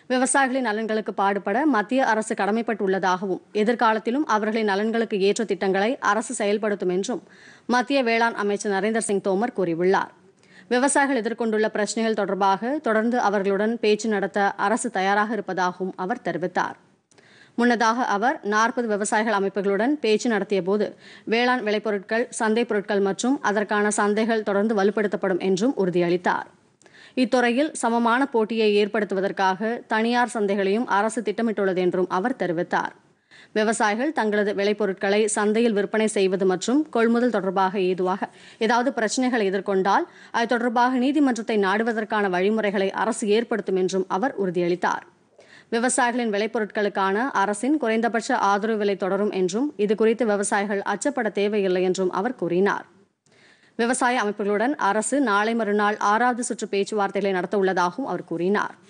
விவசாயிகளின் நலன்களுக்கு பாடுபட மத்திய அரசு கடமைப்பட்டுள்ளதாகவும் எதிர்காலத்திலும் அவர்களின் நலன்களுக்கு ஏற்ற திட்டங்களை அரசு செயல்படுத்தும் என்றும் மத்திய வேளாண் அமைச்சர் நரேந்திர சிங் தோமர் கூறியுள்ளார் விவசாயிகள் எதிர்கொண்டுள்ள பிரச்சினைகள் தொடர்பாக தொடர்ந்து அவர்களுடன் பேச்சு நடத்த அரசு தயாராக இருப்பதாகவும் அவர் தெரிவித்தார் முன்னதாக அவர் நாற்பது விவசாயிகள் அமைப்புகளுடன் பேச்சு நடத்தியபோது வேளாண் விளைபொருட்கள் சந்தைப் பொருட்கள் மற்றும் அதற்கான சந்தைகள் தொடர்ந்து வலுப்படுத்தப்படும் என்றும் உறுதியளித்தார் இத்துறையில் சமமான போட்டியை ஏற்படுத்துவதற்காக தனியார் சந்தைகளையும் அரசு திட்டமிட்டுள்ளது என்றும் அவர் தெரிவித்தார் விவசாயிகள் தங்களது விளைபொருட்களை சந்தையில் விற்பனை செய்வது மற்றும் கொள்முதல் தொடர்பாக ஏதுவாக ஏதாவது பிரச்சனைகளை எதிர்கொண்டால் அது தொடர்பாக நீதிமன்றத்தை நாடுவதற்கான வழிமுறைகளை அரசு ஏற்படுத்தும் என்றும் அவர் உறுதியளித்தார் விவசாயிகளின் விளைபொருட்களுக்கான அரசின் குறைந்தபட்ச ஆதரவு விலை தொடரும் என்றும் இது குறித்து விவசாயிகள் அச்சப்பட தேவையில்லை என்றும் அவர் கூறினார் விவசாய அமைப்புகளுடன் அரசு நாளை மறுநாள் ஆறாவது சுற்று பேச்சுவார்த்தைகளை நடத்த உள்ளதாகவும் அவர் கூறினார்